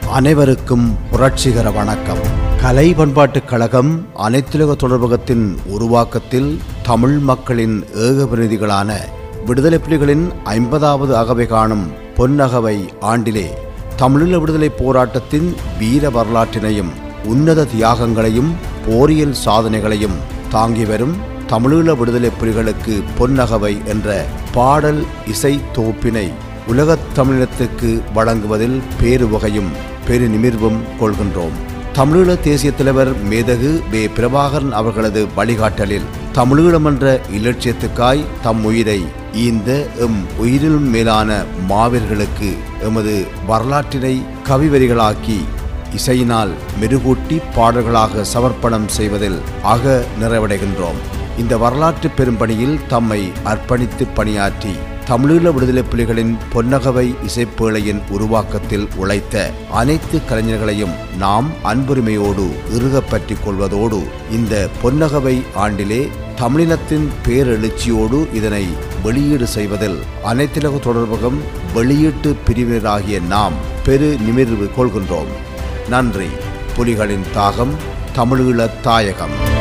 அனைவருக்கும் புரட்சிகர வணக்கம் கலை பண்பாட்டுக் கழகம் அனைத்துலக தொடர்பகத்தின் உருவாக்கத்தில் தமிழ் மக்களின் ஏகபிரதிகளான விடுதலை புலிகளின் ஐம்பதாவது அகவை காணும் பொன்னகவை ஆண்டிலே தமிழீழ விடுதலை போராட்டத்தின் வீர வரலாற்றினையும் உன்னத தியாகங்களையும் போரியல் சாதனைகளையும் தாங்கி வரும் தமிழீழ விடுதலை புலிகளுக்கு பொன்னகவை என்ற பாடல் இசை தொகுப்பினை உலகத் தமிழினத்துக்கு வழங்குவதில் பேருவகையும் பெருநிமிர்வும் கொள்கின்றோம் தமிழீழ தேசிய தலைவர் மேதகு வே பிரபாகரன் அவர்களது வழிகாட்டலில் தமிழீழம் என்ற இலட்சியத்துக்காய் தம் உயிரை ஈந்த எம் உயிரிலும் மேலான மாவீரர்களுக்கு எமது வரலாற்றினை கவிவரிகளாக்கி இசையினால் மெருகூட்டி பாடல்களாக சமர்ப்பணம் செய்வதில் அக நிறைவடைகின்றோம் இந்த வரலாற்று பெரும்பணியில் தம்மை அர்ப்பணித்து பணியாற்றி தமிழீழ விடுதலை புலிகளின் பொன்னகவை இசைப்பேழையின் உருவாக்கத்தில் உழைத்த அனைத்து கலைஞர்களையும் நாம் அன்புரிமையோடு இறுகப் பற்றிக் கொள்வதோடு இந்த பொன்னகவை ஆண்டிலே தமிழினத்தின் பேரெழுச்சியோடு இதனை வெளியீடு செய்வதில் அனைத்துலக தொடர்பகம் வெளியீட்டு பிரிவினராகிய நாம் பெரு நிமிர்வு கொள்கின்றோம் நன்றி புலிகளின் தாகம் தமிழீழ தாயகம்